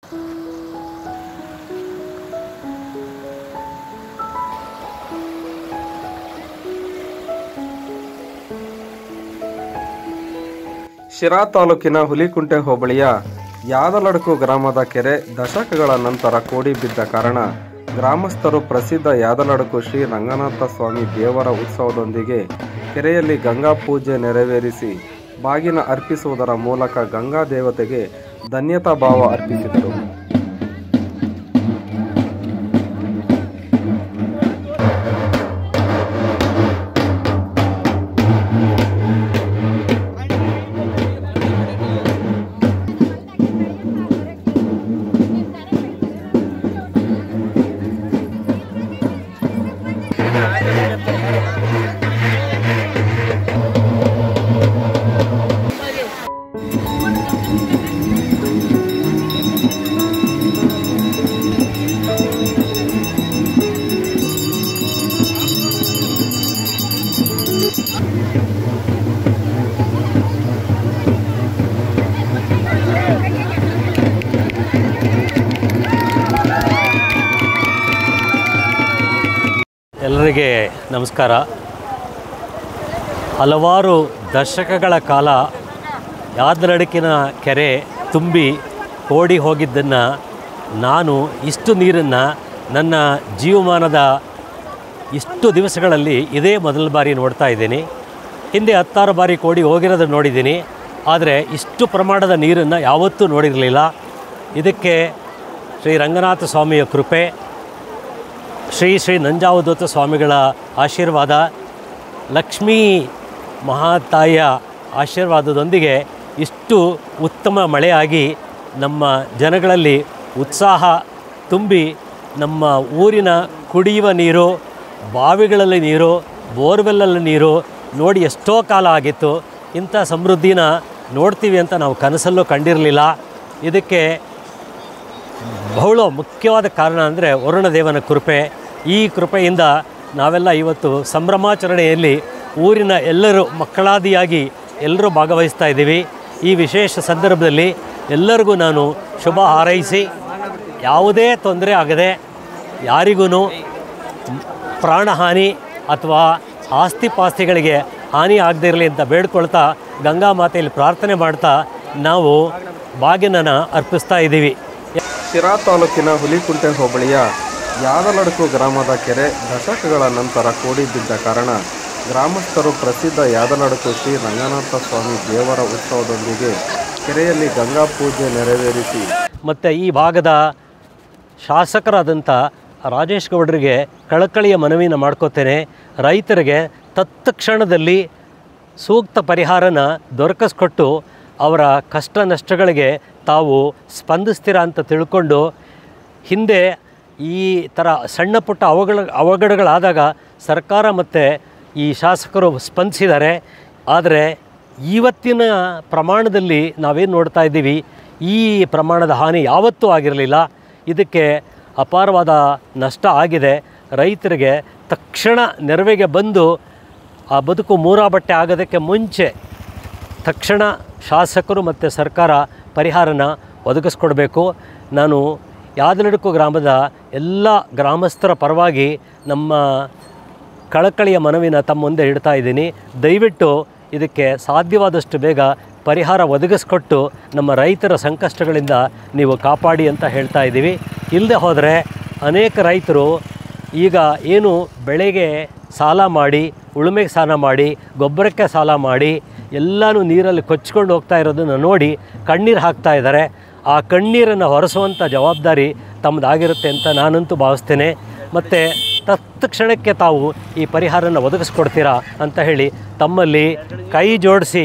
ಶಿರಾ ತಾಲೂಕಿನ ಹುಲಿಕುಂಟೆ ಹೋಬಳಿಯ ಯಾದಲಡಕು ಗ್ರಾಮದ ಕೆರೆ ದಶಕಗಳ ನಂತರ ಕೋಡಿ ಬಿದ್ದ ಕಾರಣ ಗ್ರಾಮಸ್ಥರು ಪ್ರಸಿದ್ಧ ಯಾದಲಡಕು ಶ್ರೀ ರಂಗನಾಥ ಸ್ವಾಮಿ ದೇವರ ಉತ್ಸವದೊಂದಿಗೆ ಕೆರೆಯಲ್ಲಿ ಗಂಗಾ ಪೂಜೆ ನೆರವೇರಿಸಿ ಬಾಗಿನ ಅರ್ಪಿಸುವುದರ ಮೂಲಕ ಗಂಗಾ ದೇವತೆಗೆ ಧನ್ಯತಾ ಭಾವ ಅರ್ಪಿಸಿದರು ಎಲ್ಲರಿಗೆ ನಮಸ್ಕಾರ ಹಲವಾರು ದಶಕಗಳ ಕಾಲ ಯಾದರಡಕಿನ ಕೆರೆ ತುಂಬಿ ಓಡಿ ಹೋಗಿದ್ದನ್ನು ನಾನು ಇಷ್ಟು ನೀರನ್ನು ನನ್ನ ಜೀವಮಾನದ ಇಷ್ಟು ದಿವಸಗಳಲ್ಲಿ ಇದೇ ಮೊದಲ ಬಾರಿ ನೋಡ್ತಾ ಇದ್ದೀನಿ ಹಿಂದೆ ಹತ್ತಾರು ಬಾರಿ ಕೋಡಿ ಹೋಗಿರೋದನ್ನು ನೋಡಿದ್ದೀನಿ ಆದರೆ ಇಷ್ಟು ಪ್ರಮಾಣದ ನೀರನ್ನು ಯಾವತ್ತೂ ನೋಡಿರಲಿಲ್ಲ ಇದಕ್ಕೆ ಶ್ರೀ ರಂಗನಾಥ ಸ್ವಾಮಿಯ ಕೃಪೆ ಶ್ರೀ ಶ್ರೀ ನಂಜಾವಧೂತ ಸ್ವಾಮಿಗಳ ಆಶೀರ್ವಾದ ಲಕ್ಷ್ಮೀ ಮಹಾತಾಯಿಯ ಆಶೀರ್ವಾದದೊಂದಿಗೆ ಇಷ್ಟು ಉತ್ತಮ ಮಳೆಯಾಗಿ ನಮ್ಮ ಜನಗಳಲ್ಲಿ ಉತ್ಸಾಹ ತುಂಬಿ ನಮ್ಮ ಊರಿನ ಕುಡಿಯುವ ನೀರು ಬಾವಿಗಳಲ್ಲಿ ನೀರು ಬೋರ್ವೆಲ್ಲಲ್ಲಿ ನೀರು ನೋಡಿ ಎಷ್ಟೋ ಕಾಲ ಆಗಿತ್ತು ಇಂಥ ಸಮೃದ್ಧಿನ ನೋಡ್ತೀವಿ ಅಂತ ನಾವು ಕನಸಲ್ಲೂ ಕಂಡಿರಲಿಲ್ಲ ಇದಕ್ಕೆ ಬಹಳ ಮುಖ್ಯವಾದ ಕಾರಣ ಅಂದರೆ ವರುಣದೇವನ ಕೃಪೆ ಈ ಕೃಪೆಯಿಂದ ನಾವೆಲ್ಲ ಇವತ್ತು ಸಂಭ್ರಮಾಚರಣೆಯಲ್ಲಿ ಊರಿನ ಎಲ್ಲರೂ ಮಕ್ಕಳಾದಿಯಾಗಿ ಎಲ್ಲರೂ ಭಾಗವಹಿಸ್ತಾ ಇದ್ದೀವಿ ಈ ವಿಶೇಷ ಸಂದರ್ಭದಲ್ಲಿ ಎಲ್ಲರಿಗೂ ನಾನು ಶುಭ ಹಾರೈಸಿ ಯಾವುದೇ ತೊಂದರೆ ಆಗದೆ ಯಾರಿಗೂ ಪ್ರಾಣಹಾನಿ ಅಥವಾ ಆಸ್ತಿ ಪಾಸ್ತಿಗಳಿಗೆ ಹಾನಿ ಆಗದೇ ಇರಲಿ ಅಂತ ಬೇಡ್ಕೊಳ್ತಾ ಗಂಗಾ ಮಾತೆಯಲ್ಲಿ ಪ್ರಾರ್ಥನೆ ಮಾಡ್ತಾ ನಾವು ಬಾಗಿನನ ಅರ್ಪಿಸ್ತಾ ಇದ್ದೀವಿ ಶಿರಾ ತಾಲೂಕಿನ ಹುಲಿಕುಂಟೆ ಹೋಬಳಿಯ ಯಾದಲಡಕು ಗ್ರಾಮದ ಕೆರೆ ದಶಕಗಳ ನಂತರ ಕೋಡಿ ಬಿದ್ದ ಕಾರಣ ಗ್ರಾಮಸ್ಥರು ಪ್ರಸಿದ್ಧ ಯಾದಲಡಕು ಶ್ರೀ ರಂಗನಾಥ ಸ್ವಾಮಿ ದೇವರ ಉತ್ಸವದೊಂದಿಗೆ ಕೆರೆಯಲ್ಲಿ ಗಂಗಾ ಪೂಜೆ ನೆರವೇರಿಸಿ ಮತ್ತು ಈ ಭಾಗದ ಶಾಸಕರಾದಂಥ ರಾಜೇಶ್ ಗೌಡರಿಗೆ ಕಳಕಳಿಯ ಮನವಿನ ಮಾಡ್ಕೋತೇನೆ ರೈತರಿಗೆ ತತ್ಕ್ಷಣದಲ್ಲಿ ಸೂಕ್ತ ಪರಿಹಾರನ ದೊರಕಿಸ್ಕೊಟ್ಟು ಅವರ ಕಷ್ಟ ನಷ್ಟಗಳಿಗೆ ತಾವು ಸ್ಪಂದಿಸ್ತೀರಾ ಅಂತ ತಿಳ್ಕೊಂಡು ಹಿಂದೆ ಈ ಥರ ಸಣ್ಣ ಪುಟ್ಟ ಅವಘಡ ಅವಘಡಗಳಾದಾಗ ಸರ್ಕಾರ ಮತ್ತು ಈ ಶಾಸಕರು ಸ್ಪಂದಿಸಿದ್ದಾರೆ ಆದರೆ ಇವತ್ತಿನ ಪ್ರಮಾಣದಲ್ಲಿ ನಾವೇನು ನೋಡ್ತಾ ಇದ್ದೀವಿ ಈ ಪ್ರಮಾಣದ ಹಾನಿ ಯಾವತ್ತೂ ಆಗಿರಲಿಲ್ಲ ಇದಕ್ಕೆ ಅಪಾರವಾದ ನಷ್ಟ ಆಗಿದೆ ರೈತರಿಗೆ ತಕ್ಷಣ ನೆರವಿಗೆ ಬಂದು ಆ ಬದುಕು ಮೂರಾ ಬಟ್ಟೆ ಆಗೋದಕ್ಕೆ ಮುಂಚೆ ತಕ್ಷಣ ಶಾಸಕರು ಮತ್ತು ಸರ್ಕಾರ ಪರಿಹಾರನ ಒದಗಿಸ್ಕೊಡ್ಬೇಕು ನಾನು ಯಾದಲಡುಕು ಗ್ರಾಮದ ಎಲ್ಲ ಗ್ರಾಮಸ್ಥರ ಪರವಾಗಿ ನಮ್ಮ ಕಳಕಳಿಯ ಮನವಿನ ತಮ್ಮ ಮುಂದೆ ಇಡ್ತಾ ಇದ್ದೀನಿ ದಯವಿಟ್ಟು ಇದಕ್ಕೆ ಸಾಧ್ಯವಾದಷ್ಟು ಬೇಗ ಪರಿಹಾರ ಒದಗಿಸ್ಕೊಟ್ಟು ನಮ್ಮ ರೈತರ ಸಂಕಷ್ಟಗಳಿಂದ ನೀವು ಕಾಪಾಡಿ ಅಂತ ಹೇಳ್ತಾ ಇದ್ದೀವಿ ಇಲ್ಲದೆ ಹೋದರೆ ಅನೇಕ ರೈತರು ಈಗ ಏನು ಬೆಳೆಗೆ ಸಾಲ ಮಾಡಿ ಉಳುಮೆಗೆ ಸಾಲ ಮಾಡಿ ಗೊಬ್ಬರಕ್ಕೆ ಸಾಲ ಮಾಡಿ ಎಲ್ಲನೂ ನೀರಲ್ಲಿ ಕೊಚ್ಕೊಂಡು ಹೋಗ್ತಾ ಇರೋದನ್ನು ನೋಡಿ ಕಣ್ಣೀರು ಹಾಕ್ತಾ ಇದ್ದಾರೆ ಆ ಕಣ್ಣೀರನ್ನು ಹೊರಸುವಂಥ ಜವಾಬ್ದಾರಿ ತಮ್ಮದಾಗಿರುತ್ತೆ ಅಂತ ನಾನಂತೂ ಭಾವಿಸ್ತೇನೆ ಮತ್ತು ತತ್ಕ್ಷಣಕ್ಕೆ ತಾವು ಈ ಪರಿಹಾರನ ಒದಗಿಸ್ಕೊಡ್ತೀರಾ ಅಂತ ಹೇಳಿ ತಮ್ಮಲ್ಲಿ ಕೈ ಜೋಡಿಸಿ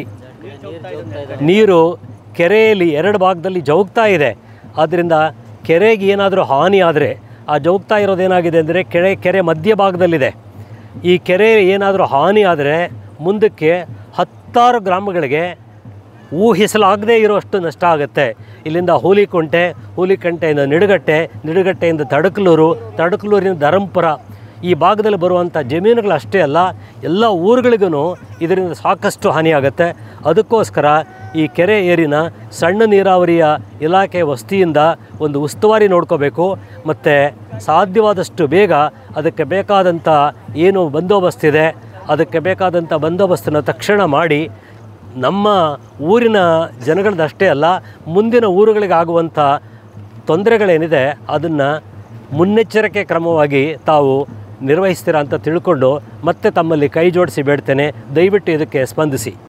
ನೀರು ಕೆರೆಯಲ್ಲಿ ಎರಡು ಭಾಗದಲ್ಲಿ ಜೌಗ್ತಾ ಇದೆ ಆದ್ದರಿಂದ ಕೆರೆಗೆ ಏನಾದರೂ ಹಾನಿ ಆದರೆ ಆ ಜೌಗ್ತಾ ಇರೋದೇನಾಗಿದೆ ಅಂದರೆ ಕೆರೆ ಕೆರೆ ಮಧ್ಯಭಾಗದಲ್ಲಿದೆ ಈ ಕೆರೆ ಏನಾದರೂ ಹಾನಿ ಆದರೆ ಮುಂದಕ್ಕೆ ಹತ್ತಾರು ಗ್ರಾಮಗಳಿಗೆ ಊಹಿಸಲಾಗದೇ ಇರುವಷ್ಟು ನಷ್ಟ ಆಗುತ್ತೆ ಇಲ್ಲಿಂದ ಹೂಲಿಕುಂಟೆ ಹೂಲಿಕಂಟೆಯಿಂದ ನಿಡುಗಟ್ಟೆ ನಿಡುಗಟ್ಟೆಯಿಂದ ತಡಕಲೂರು ತಡಕಲೂರಿನ ಧರಂಪುರ ಈ ಭಾಗದಲ್ಲಿ ಬರುವಂಥ ಜಮೀನುಗಳು ಅಷ್ಟೇ ಅಲ್ಲ ಎಲ್ಲ ಊರುಗಳಿಗೂ ಇದರಿಂದ ಸಾಕಷ್ಟು ಹಾನಿಯಾಗುತ್ತೆ ಅದಕ್ಕೋಸ್ಕರ ಈ ಕೆರೆ ಏರಿನ ಸಣ್ಣ ನೀರಾವರಿಯ ಇಲಾಖೆ ವಸ್ತಿಯಿಂದ ಒಂದು ಉಸ್ತುವಾರಿ ನೋಡ್ಕೋಬೇಕು ಮತ್ತು ಸಾಧ್ಯವಾದಷ್ಟು ಬೇಗ ಅದಕ್ಕೆ ಬೇಕಾದಂಥ ಏನು ಬಂದೋಬಸ್ತಿದೆ ಅದಕ್ಕೆ ಬೇಕಾದಂಥ ಬಂದೋಬಸ್ತನ್ನು ತಕ್ಷಣ ಮಾಡಿ ನಮ್ಮ ಊರಿನ ಜನಗಳದಷ್ಟೇ ಅಲ್ಲ ಮುಂದಿನ ಊರುಗಳಿಗೆ ಆಗುವಂಥ ತೊಂದರೆಗಳೇನಿದೆ ಅದನ್ನು ಮುನ್ನೆಚ್ಚರಿಕೆ ಕ್ರಮವಾಗಿ ತಾವು ನಿರ್ವಹಿಸ್ತೀರಾ ಅಂತ ತಿಳ್ಕೊಂಡು ಮತ್ತೆ ತಮ್ಮಲ್ಲಿ ಕೈ ಜೋಡಿಸಿ ಬೇಡ್ತೇನೆ ದಯವಿಟ್ಟು ಇದಕ್ಕೆ ಸ್ಪಂದಿಸಿ